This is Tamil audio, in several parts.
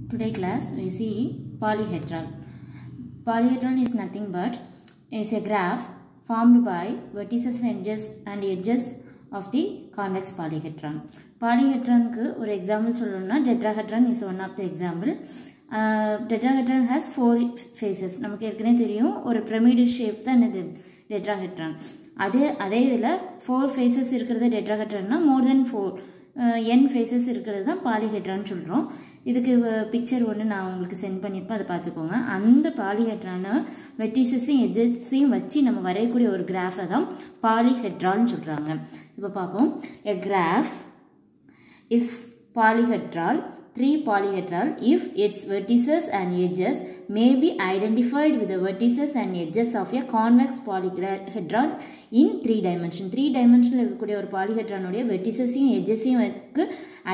Today class we see polyhedral. Polyhedral is nothing but is a graph formed by vertices and edges and edges of the convex polyhedron. Polyhedronக்கு ஒரு எக்ஸாம்பிள் சொல்லணும்னா tetrahedron is one of the example tetrahedron has four faces நமக்கு ஏற்கனவே தெரியும் ஒரு பிரமிடு ஷேப் தான் இது டெட்ராஹெட்ரான் அதே அதே இதில் ஃபோர் ஃபேஸஸ் இருக்கிறது டெட்ராஹெட்ரான்னா மோர் தென் ஃபோர் என் ஃபேஸஸ் இருக்கிறது தான் பாலிஹெட்ரான்னு சொல்கிறோம் இதுக்கு பிக்சர் ஒன்று நான் உங்களுக்கு சென்ட் பண்ணியிருப்பேன் அதை பார்த்துக்கோங்க அந்த பாலிஹெட்ரான வெட்டிசஸையும் எஜஸையும் வச்சு நம்ம வரையக்கூடிய ஒரு கிராஃபை தான் பாலிஹெட்ரான்னு சொல்கிறாங்க இப்போ பார்ப்போம் a graph is polyhedral three polyhedral if its vertices and edges may be identified with the vertices and edges of a convex polyhedron in three dimension three dimensionல் இருக்கக்கூடிய ஒரு பாலிஹெட்ரானுடைய வெட்டிசஸையும் எட்ஜஸையும் வைக்கு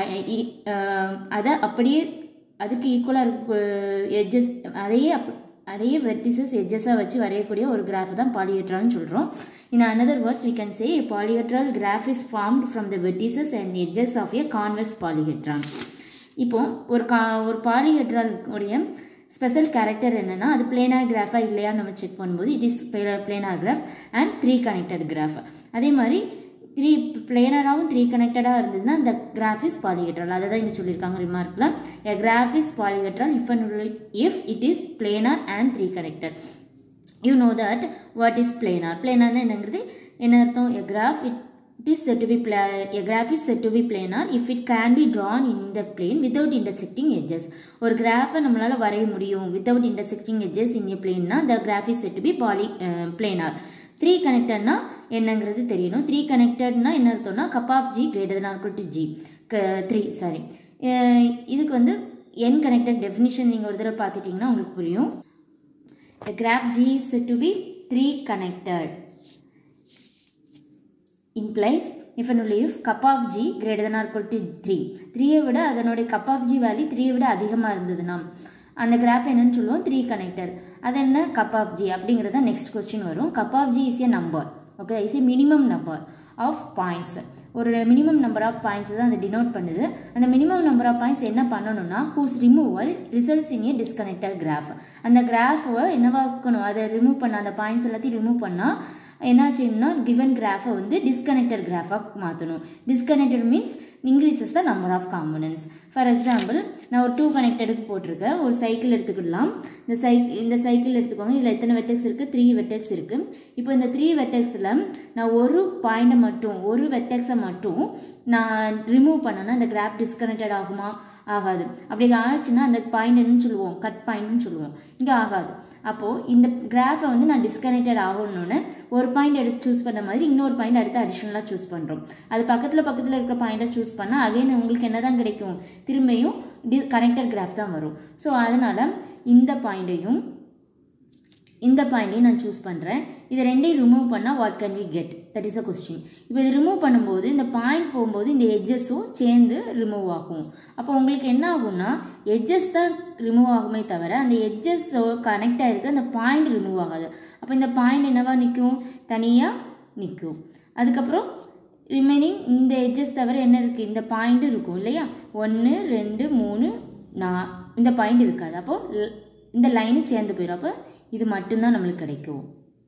அதை அப்படியே அதுக்கு ஈக்குவலாக இருக்க எட்ஜஸ் அதையே அப் அதையே வெர்டிசஸ் எட்ஜஸாக வச்சு வரையக்கூடிய ஒரு கிராஃப் தான் பாலிஹெட்ரான்னு சொல்கிறோம் in another words we can say polyhedral graph is formed from the vertices and edges of a convex polyhedron இப்போ ஒரு கா ஒரு பாலிஹெட்ரால் உடைய ஸ்பெஷல் கேரக்டர் என்னென்னா அது பிளேனார் கிராஃபாக இல்லையா நம்ம செக் பண்ணும்போது it is planar graph and three connected graph அதே மாதிரி த்ரீ பிளேனராகவும் த்ரீ கனெக்டடாக இருந்ததுன்னா இந்த கிராஃப் இஸ் பாலிஹெட்ரல் அதை தான் இங்கே சொல்லியிருக்காங்க ரிமார்க்கில் a graph is polyhedral if and if it is planar and three connected you know that what is planar பிளேனார்னு என்னங்கிறது என்ன அர்த்தம் a graph it it is said to be a graph is said to be planar if it can be drawn in the plane without intersecting edges ஒரு கிராஃபை நம்மளால் வரைய முடியும் without intersecting edges in a plane the graph is said to be poly uh, planar three கனெக்டட்னா என்னங்கிறது தெரியணும் த்ரீ கனெக்டட்னா என்ன அர்த்தம்னா cap of G greater than or equal to G three sorry இதுக்கு வந்து என் கனெக்டட் டெஃபினிஷன் நீங்கள் ஒரு தடவை பார்த்துட்டிங்கன்னா உங்களுக்கு புரியும் graph G is said to be three connected implies if and only if cup of g greater than or equal to 3 3 விட அதனுடைய cup of g வேல்யூ 3 விட அதிகமாக இருந்ததுன்னா அந்த கிராஃப் என்னன்னு சொல்லுவோம் த்ரீ கனெக்டர் அது என்ன கப் ஆஃப் ஜி அப்படிங்கிறது தான் நெக்ஸ்ட் கொஸ்டின் வரும் cap of G is a number okay is a minimum number of points ஒரு மினிமம் நம்பர் ஆஃப் பாயிண்ட்ஸ் தான் அதை டினோட் பண்ணுது அந்த மினிமம் நம்பர் ஆஃப் பாயிண்ட்ஸ் என்ன பண்ணணும்னா whose removal results in a disconnected graph அந்த கிராஃபை என்னவாக்கணும் அதை ரிமூவ் பண்ண அந்த பாயிண்ட்ஸ் எல்லாத்தையும் ரிமூவ் பண்ணால் என்னாச்சுன்னா கிவன் கிராஃபை வந்து டிஸ்கனெக்டட் கிராஃபாக மாற்றணும் disconnected means increases the number of components for example நான் ஒரு டூ கனெக்டடுக்கு போட்டிருக்கேன் ஒரு சைக்கிள் எடுத்துக்கிடலாம் இந்த சைக் இந்த சைக்கிள் எடுத்துக்கோங்க இதில் எத்தனை வெட்டெக்ஸ் இருக்குது த்ரீ வெட்டெக்ஸ் இருக்குது இப்போ இந்த த்ரீ வெட்டெக்ஸில் நான் ஒரு பாயிண்ட்டை மட்டும் ஒரு வெட்டெக்ஸை மட்டும் நான் ரிமூவ் பண்ணேன்னா இந்த கிராஃப் டிஸ்கனெக்டட் ஆகுமா ஆகாது அப்படி ஆச்சுன்னா அந்த பாயிண்ட் என்னன்னு சொல்லுவோம் கட் பாயிண்ட்னு சொல்லுவோம் இங்கே ஆகாது அப்போது இந்த கிராஃபை வந்து நான் டிஸ்கனெக்டட் ஆகணும்னு ஒரு பாயிண்ட் எடுத்து சூஸ் பண்ண மாதிரி இன்னொரு பாயிண்ட் அடுத்து அடிஷ்னலாக சூஸ் பண்ணுறோம் அது பக்கத்தில் பக்கத்தில் இருக்கிற பாயிண்ட்டை சூஸ் பண்ணால் அகைன் உங்களுக்கு என்ன தான் கிடைக்கும் திரும்பியும் டி கனெக்டட் கிராஃப் தான் வரும் ஸோ அதனால் இந்த பாயிண்ட்டையும் இந்த பாயிண்ட்டையும் நான் சூஸ் பண்ணுறேன் இதை ரெண்டையும் ரிமூவ் பண்ணால் what can we get that is a question இப்போ இது ரிமூவ் பண்ணும்போது இந்த பாயிண்ட் போகும்போது இந்த எட்ஜஸும் சேர்ந்து ரிமூவ் ஆகும் அப்போ உங்களுக்கு என்ன ஆகும்னா எட்ஜஸ் தான் ரிமூவ் ஆகுமே தவிர அந்த எட்ஜஸ் கனெக்ட் ஆகிருக்கிற அந்த பாயிண்ட் ரிமூவ் ஆகாது அப்போ இந்த பாயிண்ட் என்னவா நிற்கும் தனியாக நிற்கும் அதுக்கப்புறம் ரிமைனிங் இந்த எட்ஜஸ் தவிர என்ன இருக்குது இந்த பாயிண்ட் இருக்கும் இல்லையா ஒன்று ரெண்டு மூணு நான் இந்த பாயிண்ட் இருக்காது அப்போது இந்த லைனு சேர்ந்து போயிடும் அப்போ இது மட்டும்தான் நம்மளுக்கு கிடைக்கும்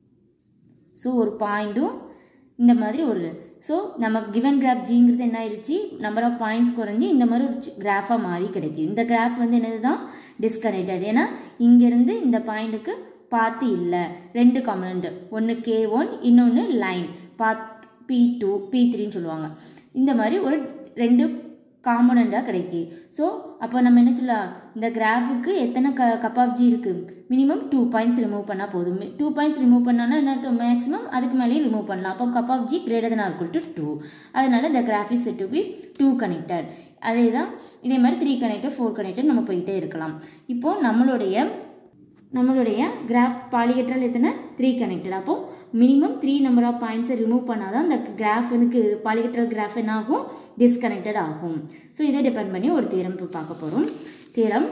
ஸோ ஒரு பாயிண்ட்டும் இந்த மாதிரி ஒரு ஸோ நமக்கு கிவன் கிராஃப் ஜிங்கிறது என்ன ஆயிடுச்சு நம்பர் ஆஃப் பாயிண்ட்ஸ் குறைஞ்சி இந்த மாதிரி ஒரு கிராஃபாக மாறி கிடைக்கும் இந்த கிராஃப் வந்து என்னது தான் டிஸ்கனெக்டட் ஏன்னா இங்கேருந்து இந்த பாயிண்ட்டுக்கு பாத்து இல்லை ரெண்டு காம்பனண்ட் ஒன்று கே ஒன் இன்னொன்று line path P two P த்ரீன்னு சொல்லுவாங்க இந்த மாதிரி ஒரு ரெண்டு காம்பனண்ட்டாக கிடைக்கி ஸோ அப்போ நம்ம என்ன சொல்லலாம் இந்த கிராஃபுக்கு எத்தனை க கப் ஆஃப் ஜி இருக்குது மினிமம் டூ பாயிண்ட்ஸ் ரிமூவ் பண்ணால் போதும் டூ பாயிண்ட்ஸ் ரிமூவ் பண்ணால் என்ன அர்த்தம் மேக்ஸிமம் அதுக்கு மேலேயும் ரிமூவ் பண்ணலாம் அப்போ cap of G greater than or equal to two அதனால இந்த graph is to be two connected அதே தான் இதே மாதிரி த்ரீ கனெக்டட் ஃபோர் கனெக்டட் நம்ம போயிட்டே இருக்கலாம் இப்போது நம்மளுடைய நம்மளுடைய கிராஃப் பாலிகேட்டரால் எத்தனை த்ரீ கனெக்டட் அப்போது மினிமம் த்ரீ நம்பர் ஆஃப் பாயிண்ட்ஸை ரிமூவ் பண்ணால் தான் அந்த கிராஃப் வந்து பாலிகேட்டரல் கிராஃப் என்ன ஆகும் டிஸ்கனெக்டட் ஆகும் ஸோ இதை டிபெண்ட் பண்ணி ஒரு தீரம் இப்போ பார்க்க போகிறோம் தீரம்